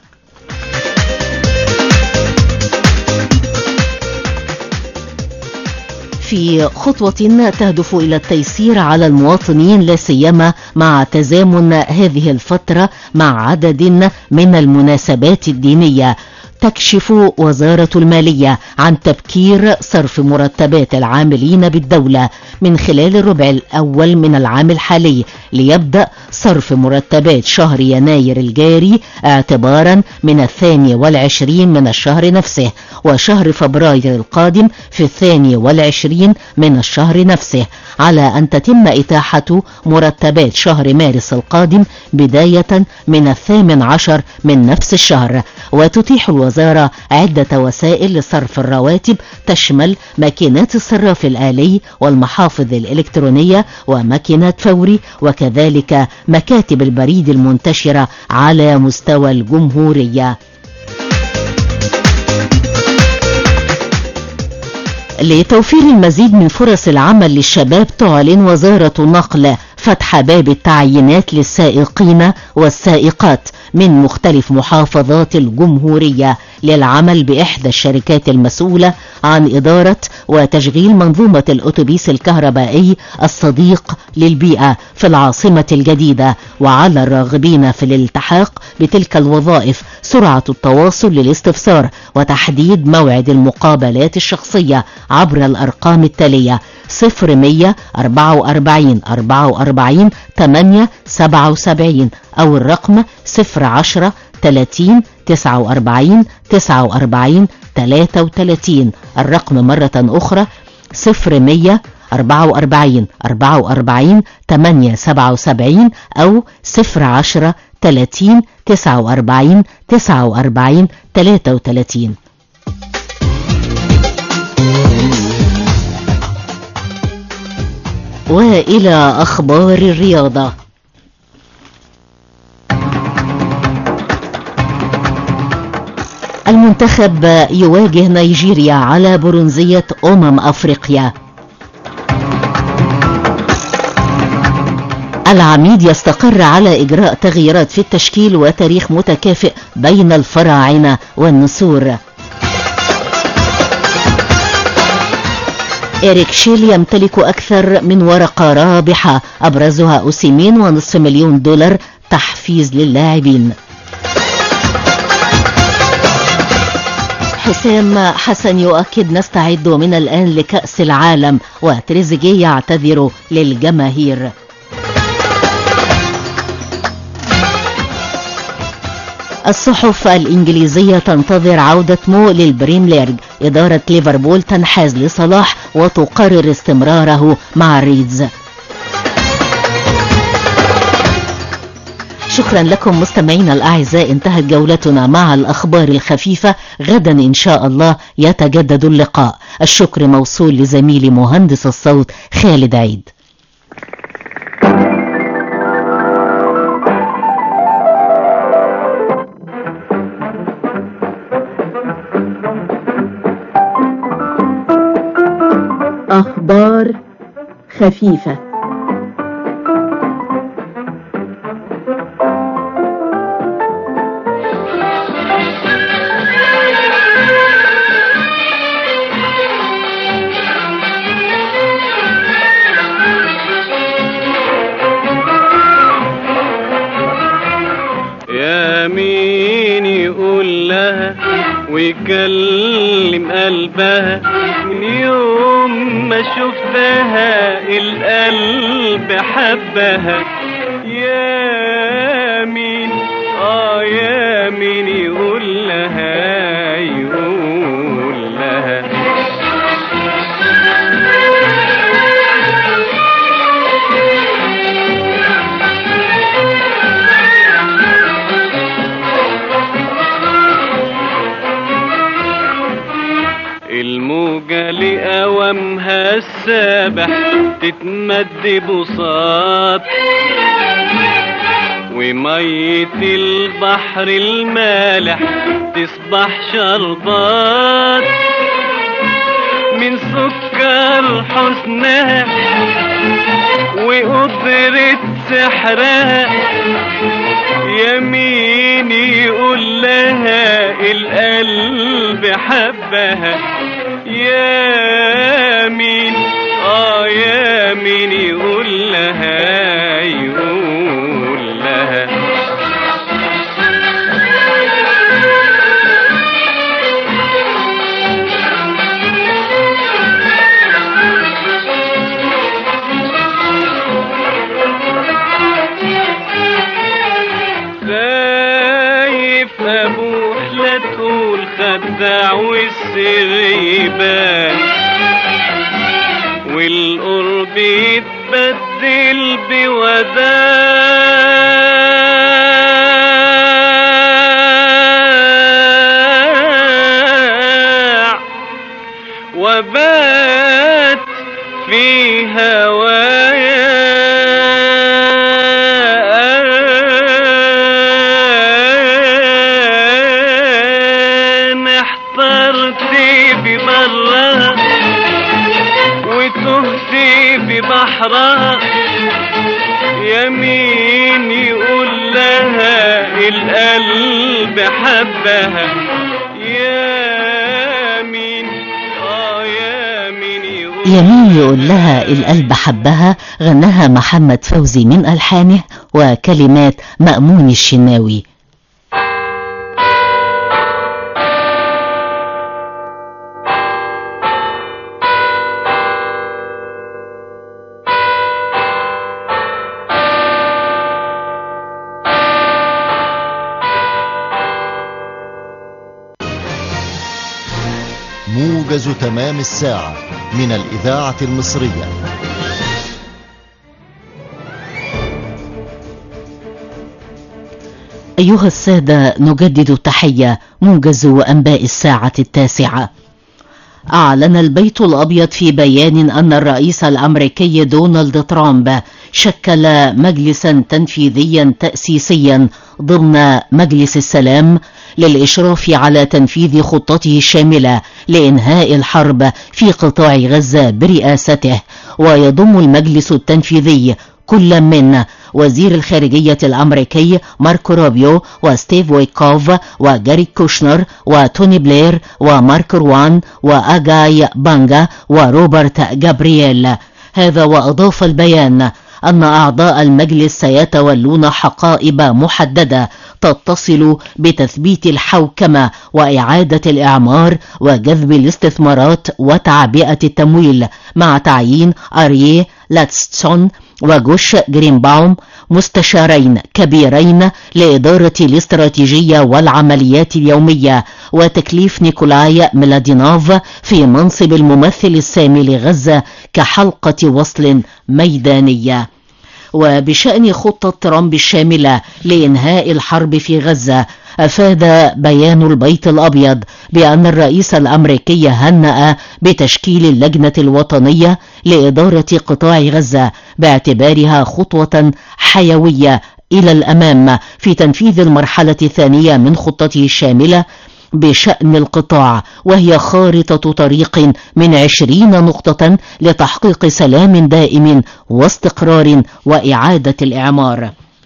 في خطوة تهدف إلى التيسير على المواطنين لا سيما مع تزامن هذه الفترة مع عدد من المناسبات الدينية تكشف وزارة المالية عن تبكير صرف مرتبات العاملين بالدولة من خلال الربع الأول من العام الحالي ليبدأ صرف مرتبات شهر يناير الجاري اعتبارا من الثاني والعشرين من الشهر نفسه وشهر فبراير القادم في الثاني والعشرين من الشهر نفسه على أن تتم إتاحة مرتبات شهر مارس القادم بداية من الثامن عشر من نفس الشهر وتتيح الوزارة عدة وسائل لصرف الرواتب تشمل ماكينات الصراف الآلي والمحافظ الإلكترونية وماكينات فوري وكذلك مكاتب البريد المنتشرة على مستوى الجمهورية لتوفير المزيد من فرص العمل للشباب تعلن وزارة النقل فتح باب التعيينات للسائقين والسائقات من مختلف محافظات الجمهورية للعمل بإحدى الشركات المسؤولة عن إدارة وتشغيل منظومة الأتوبيس الكهربائي الصديق للبيئة في العاصمة الجديدة وعلى الراغبين في الالتحاق بتلك الوظائف سرعة التواصل للاستفسار وتحديد موعد المقابلات الشخصية عبر الأرقام التالية 0100 44 44 8 77 أو الرقم 010 30 49 49 33 الرقم مرة أخرى 0100 44 44 8 77 أو 010 30 49 49 33 وإلى أخبار الرياضة المنتخب يواجه نيجيريا على برونزية أمم أفريقيا العميد يستقر على إجراء تغييرات في التشكيل وتاريخ متكافئ بين الفراعنة والنسور إريك شيل يمتلك أكثر من ورقة رابحة أبرزها أوسيمين ونصف مليون دولار تحفيز للاعبين حسام حسن يؤكد نستعد من الآن لكأس العالم وتريزيجيه يعتذر للجماهير الصحف الإنجليزية تنتظر عودة مو للبريمير إدارة ليفربول تنحاز لصلاح وتقرر استمراره مع الريدز شكرا لكم مستمعينا الأعزاء انتهت جولتنا مع الأخبار الخفيفة غدا إن شاء الله يتجدد اللقاء الشكر موصول لزميلي مهندس الصوت خالد عيد أخبار خفيفة يا مين يقول لها ويكلم قلبها من يوم ما شفتها القلب حبها يا مين اه يا مين يقول لها يقول لها الموجة لقوامها السابح تتمد بساط ومية البحر المالح تصبح شربات من سكر حسنها وقدرة سحرها يمين يقول لها القلب حبها يا مين اه يا مين يقول لها يقول لها يودع والسر يبان والقرب يتبدل بوداع وبات في هوايا احترت ببرها وتهت ببحرها يمين يقول لها القلب حبها يا مين اه يا مين يقول يمين يقول لها القلب حبها غناها محمد فوزي من ألحانه وكلمات مأمون الشناوي موجز تمام الساعة من الإذاعة المصرية أيها السادة نجدد التحية موجز أنباء الساعة التاسعة أعلن البيت الأبيض في بيان أن الرئيس الأمريكي دونالد ترامب شكل مجلسا تنفيذيا تأسيسيا ضمن مجلس السلام للإشراف على تنفيذ خطته الشاملة لإنهاء الحرب في قطاع غزة برئاسته ويضم المجلس التنفيذي كل من وزير الخارجية الأمريكي ماركو روبيو وستيف ويكوف وجاري كوشنر وتوني بلير ومارك روان وأجاي بانجا وروبرت جابرييل هذا وأضاف البيان أن أعضاء المجلس سيتولون حقائب محددة تتصل بتثبيت الحوكمة وإعادة الإعمار وجذب الاستثمارات وتعبئة التمويل مع تعيين أريه لاتستسون وجوش جرينباوم مستشارين كبيرين لإدارة الاستراتيجية والعمليات اليومية وتكليف نيكولاي ميلادينوف في منصب الممثل السامي لغزة كحلقة وصل ميدانية وبشأن خطة ترامب الشاملة لإنهاء الحرب في غزة أفاد بيان البيت الأبيض بأن الرئيس الأمريكي هنأ بتشكيل اللجنة الوطنية لإدارة قطاع غزة باعتبارها خطوة حيوية إلى الأمام في تنفيذ المرحلة الثانية من خطته الشاملة بشأن القطاع وهي خارطة طريق من عشرين نقطة لتحقيق سلام دائم واستقرار وإعادة الإعمار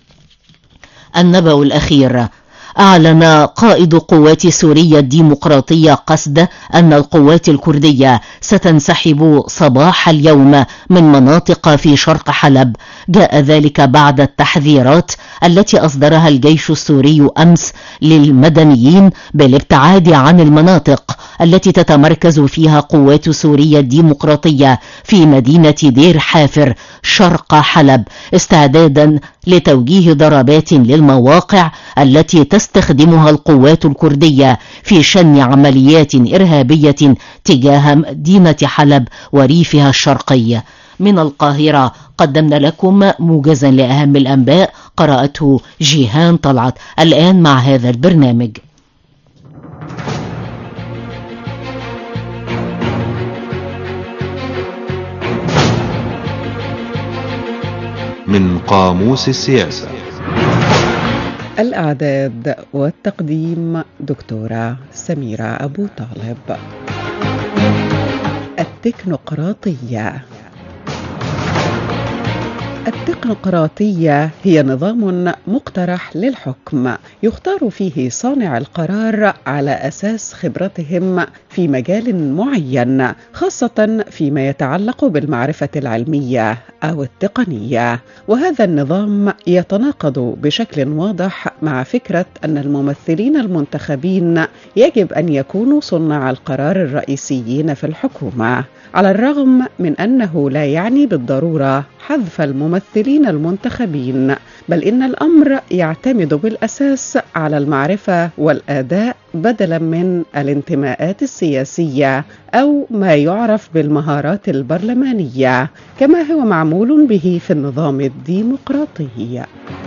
النبأ الأخير أعلن قائد قوات سوريا الديمقراطية قصد أن القوات الكردية ستنسحب صباح اليوم من مناطق في شرق حلب جاء ذلك بعد التحذيرات التي أصدرها الجيش السوري أمس للمدنيين بالابتعاد عن المناطق التي تتمركز فيها قوات سوريا الديمقراطية في مدينة دير حافر شرق حلب استعدادا لتوجيه ضربات للمواقع التي تستخدمها القوات الكردية في شن عمليات إرهابية تجاه مدينة حلب وريفها الشرقي من القاهرة قدمنا لكم موجزا لأهم الأنباء قرأته جيهان طلعت الآن مع هذا البرنامج من قاموس السياسة الإعداد والتقديم دكتورة سميرة أبو طالب التكنوقراطية التكنوقراطية هي نظام مقترح للحكم يختار فيه صانع القرار على أساس خبرتهم في مجال معين خاصة فيما يتعلق بالمعرفة العلمية أو التقنية وهذا النظام يتناقض بشكل واضح مع فكرة أن الممثلين المنتخبين يجب أن يكونوا صناع القرار الرئيسيين في الحكومة على الرغم من أنه لا يعني بالضرورة حذف الممثلين الممثلين المنتخبين بل إن الأمر يعتمد بالأساس على المعرفة والأداء بدلا من الانتماءات السياسية أو ما يعرف بالمهارات البرلمانية كما هو معمول به في النظام الديمقراطي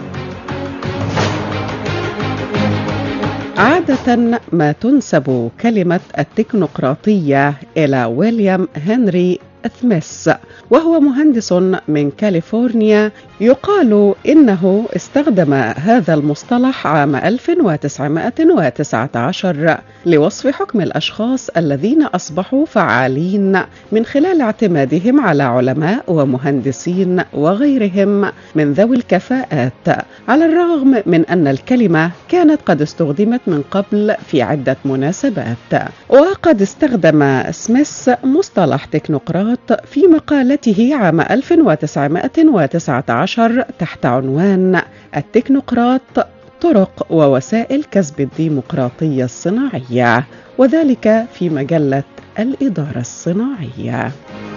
عادة ما تنسب كلمة التكنوقراطية إلى ويليام هنري سميث وهو مهندس من كاليفورنيا يقال إنه استخدم هذا المصطلح عام 1919 لوصف حكم الأشخاص الذين أصبحوا فعالين من خلال اعتمادهم على علماء ومهندسين وغيرهم من ذوي الكفاءات على الرغم من أن الكلمة كانت قد استخدمت من قبل في عدة مناسبات وقد استخدم سميث مصطلح تكنوقراط في مقالته عام 1919 تحت عنوان التكنوقراط طرق ووسائل كسب الديمقراطية الصناعية وذلك في مجلة الإدارة الصناعية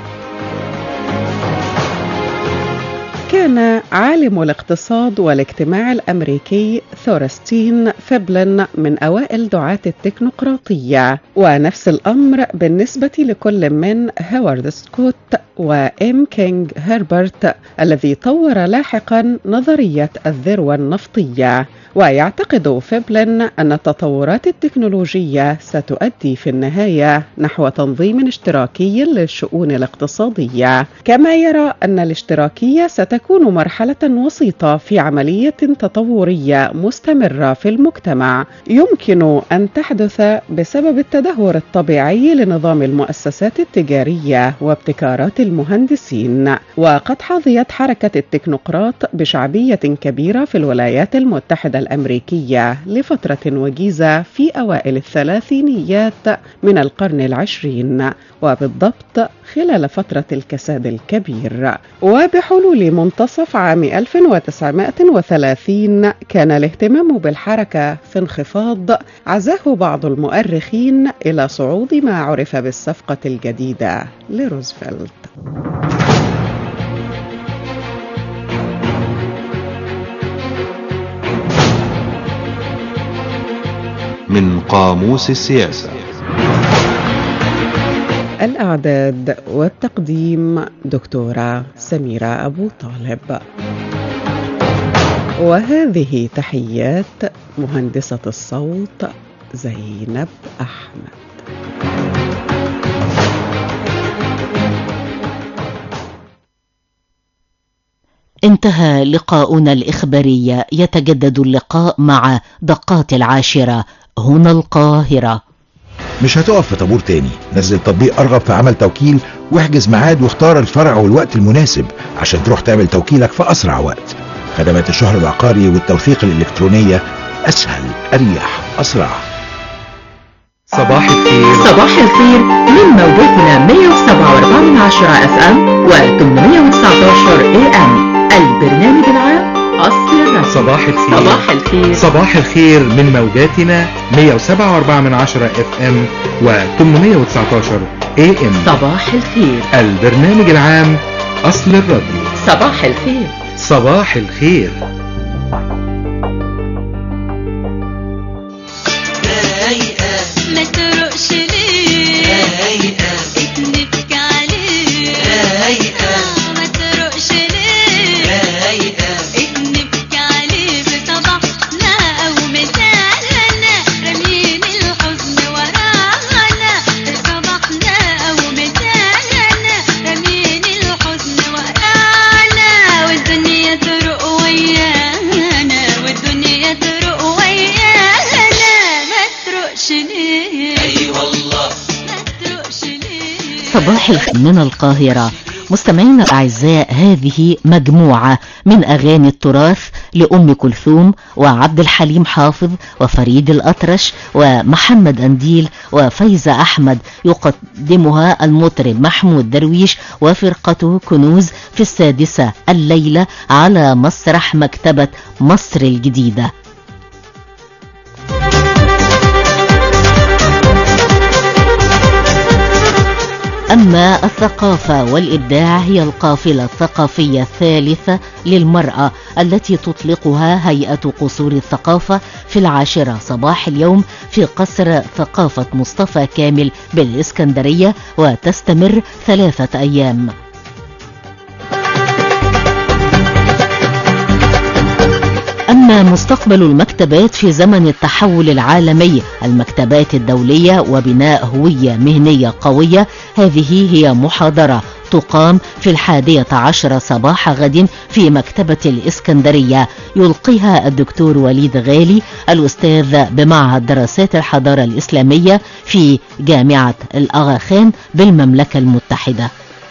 كان عالم الاقتصاد والاجتماع الامريكي ثورستين فيبلن من اوائل دعاة التكنوقراطية ونفس الامر بالنسبة لكل من هوارد سكوت وإم كينج هربرت الذي طور لاحقا نظرية الذروة النفطية ويعتقد فيبلن أن التطورات التكنولوجية ستؤدي في النهاية نحو تنظيم اشتراكي للشؤون الاقتصادية كما يرى أن الاشتراكية ستكون مرحلة وسيطة في عملية تطورية مستمرة في المجتمع يمكن أن تحدث بسبب التدهور الطبيعي لنظام المؤسسات التجارية وابتكارات المهندسين وقد حظيت حركة التكنوقراط بشعبية كبيرة في الولايات المتحدة الأمريكية لفترة وجيزة في أوائل الثلاثينيات من القرن العشرين وبالضبط خلال فترة الكساد الكبير وبحلول منتصف عام 1930 كان الاهتمام بالحركة في انخفاض عزاه بعض المؤرخين إلى صعود ما عرف بالصفقة الجديدة لروزفلت من قاموس السياسة الإعداد والتقديم دكتورة سميرة أبو طالب وهذه تحيات مهندسة الصوت زينب أحمد انتهى لقاؤنا الإخباري يتجدد اللقاء مع دقات العاشرة هنا القاهرة مش هتقف في طابور تاني نزل تطبيق ارغب في عمل توكيل واحجز ميعاد واختار الفرع والوقت المناسب عشان تروح تعمل توكيلك في اسرع وقت خدمات الشهر العقاري والتوثيق الالكترونيه اسهل اريح اسرع صباح الخير صباح الخير من موجاتنا 107.4 من عشرة اف ام و 819 اي ام البرنامج العام أصل الرسم صباح الخير صباح الخير صباح الخير من موجاتنا 107.4 من عشرة اف ام و 819 اي ام صباح الخير البرنامج العام أصل الراديو صباح الخير صباح الخير ما تروقش ليه اتنبكي عليه ما تروقش ليه اتنبكي عليه بصباحنا او مساءنا رمين الحزن ورانا بصباحنا او مساءنا رمين الحزن ورانا والدنيا تروق ويانا والدنيا تروق ويانا ما تروقش ليه اي والله ما تروقش ليه صباح الخير من القاهرة مستمعينا الأعزاء هذه مجموعة من أغاني التراث لأم كلثوم وعبد الحليم حافظ وفريد الأطرش ومحمد أنديل وفايزة أحمد يقدمها المطرب محمود درويش وفرقته كنوز في السادسة الليلة على مسرح مكتبة مصر الجديدة أما الثقافة والإبداع هي القافلة الثقافية الثالثة للمرأة التي تطلقها هيئة قصور الثقافة في العاشرة صباح اليوم في قصر ثقافة مصطفى كامل بالإسكندرية وتستمر ثلاثة أيام أما مستقبل المكتبات في زمن التحول العالمي المكتبات الدولية وبناء هوية مهنية قوية هذه هي محاضرة تقام في الحادية عشر صباح غد في مكتبة الإسكندرية يلقيها الدكتور وليد غالي الأستاذ بمعهد دراسات الحضارة الإسلامية في جامعة الأغا خان بالمملكة المتحدة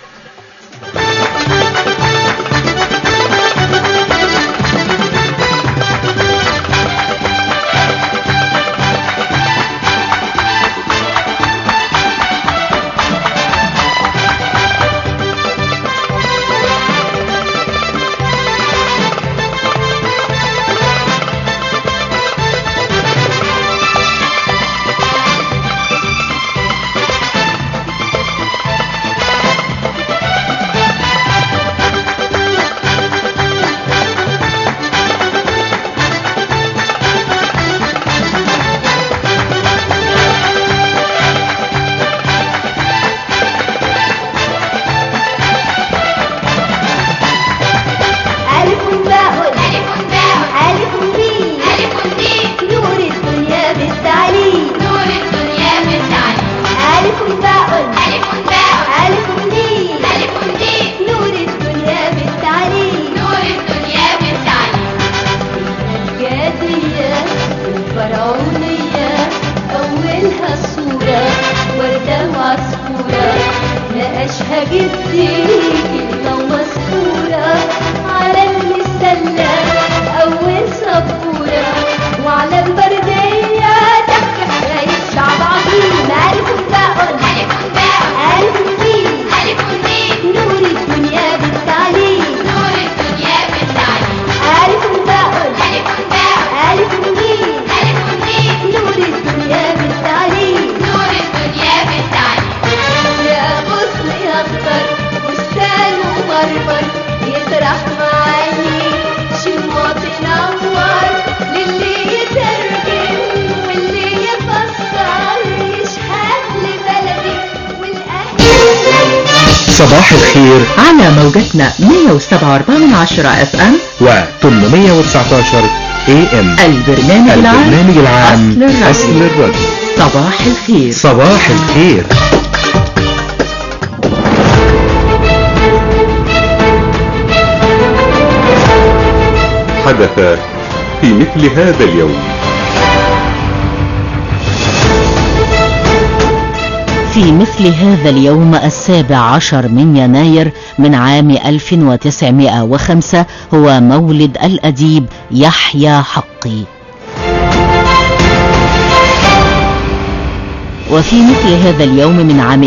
ألف باء ألف باء ألف ميم ألف ميم نور الدنيا بالتعليم نور الدنيا بالتعليم ألف باء ألف باء ألف ميم ألف ميم نور الدنيا بالتعليم نور الدنيا بالتعليم الجادية الفرعونية أولها الصورة وردة وعصفورة نقشها جدي كلمة ومسحورة على المسلة أول سبورة وعلى البردية تحكي حكاية شعب عظيم ألف باء ألف باء ألف ميم ألف ميم نور الدنيا بالتعليم نور الدنيا بالتعليم ألف باء ألف باء ألف ميم ألف ميم نور الدنيا بالتعليم نور الدنيا بالتعليم يا غصن أخضر بستان وبربر يطرح معاني شموع تنور للي يترجم واللي يفسر يشهد لبلدي والأهل صباح الخير على موجتنا 107.4 من عشرة اف ام و 819 اي ام البرنامج العام البرنامج العام أصل الراديو. أصل الراديو صباح الخير صباح الخير حدث في مثل هذا اليوم في مثل هذا اليوم السابع عشر من يناير من عام 1905 هو مولد الأديب يحيى حقي وفي مثل هذا اليوم من عام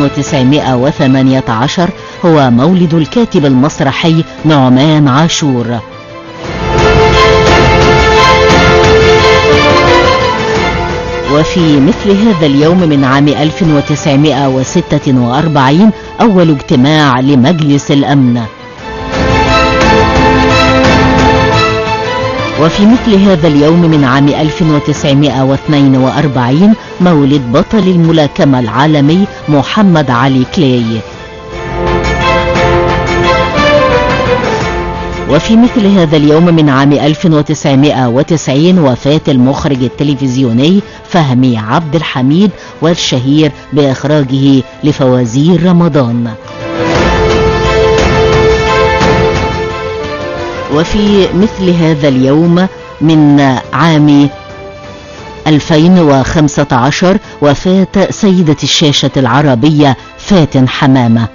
1918 هو مولد الكاتب المسرحي نعمان عاشور وفي مثل هذا اليوم من عام 1946 أول اجتماع لمجلس الأمن وفي مثل هذا اليوم من عام 1942 مولد بطل الملاكمة العالمي محمد علي كلاي وفي مثل هذا اليوم من عام 1990 وفاة المخرج التلفزيوني فهمي عبد الحميد والشهير بإخراجه لفوازير رمضان وفي مثل هذا اليوم من عام 2015 وفاة سيدة الشاشة العربية فاتن حمامة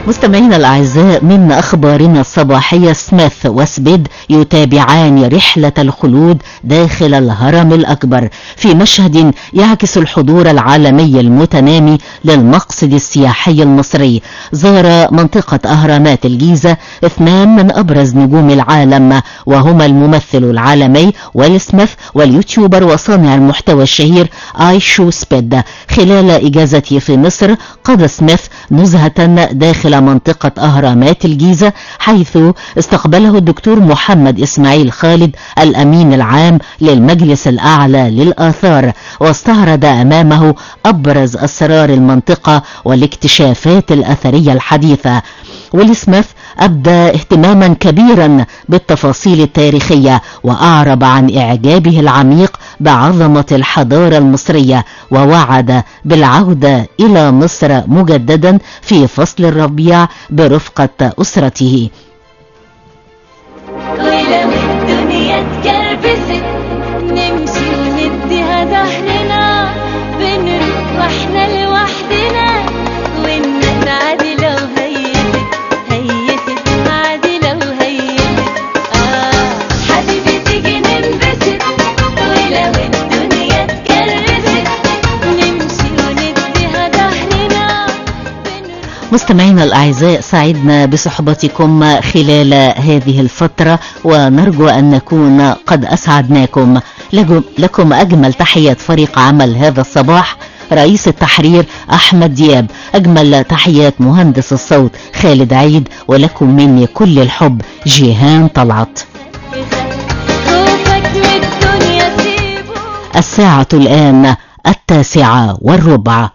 مستمعينا الأعزاء من أخبارنا الصباحية سميث وسبيد يتابعان رحلة الخلود داخل الهرم الأكبر في مشهد يعكس الحضور العالمي المتنامي للمقصد السياحي المصري زار منطقة أهرامات الجيزة اثنان من أبرز نجوم العالم وهما الممثل العالمي ويل سميث واليوتيوبر وصانع المحتوى الشهير آي شو سبيد خلال إجازته في مصر قضى سميث نزهة داخل منطقة أهرامات الجيزة حيث استقبله الدكتور محمد إسماعيل خالد الأمين العام للمجلس الأعلى للآثار واستعرض أمامه أبرز أسرار المنطقة والاكتشافات الأثرية الحديثة ويل سميث أبدى اهتماما كبيرا بالتفاصيل التاريخية وأعرب عن إعجابه العميق بعظمة الحضارة المصرية ووعد بالعودة إلى مصر مجددا في فصل الربيع برفقة أسرته ولو الدنيا اتكربست نمشي ونديها ظهرنا بنروح واحنا لوحدنا والناس عادي لو هيست هيست عادي لو هيست اه حبيبي تيجي ننبسط ولو الدنيا اتكربست نمشي ونديها ظهرنا مستمعينا الأعزاء سعدنا بصحبتكم خلال هذه الفترة ونرجو أن نكون قد أسعدناكم لكم- لكم أجمل تحيات فريق عمل هذا الصباح رئيس التحرير أحمد دياب أجمل تحيات مهندس الصوت خالد عيد ولكم مني كل الحب جيهان طلعت خوفك من الدنيا سيبه الساعة الآن التاسعة والربع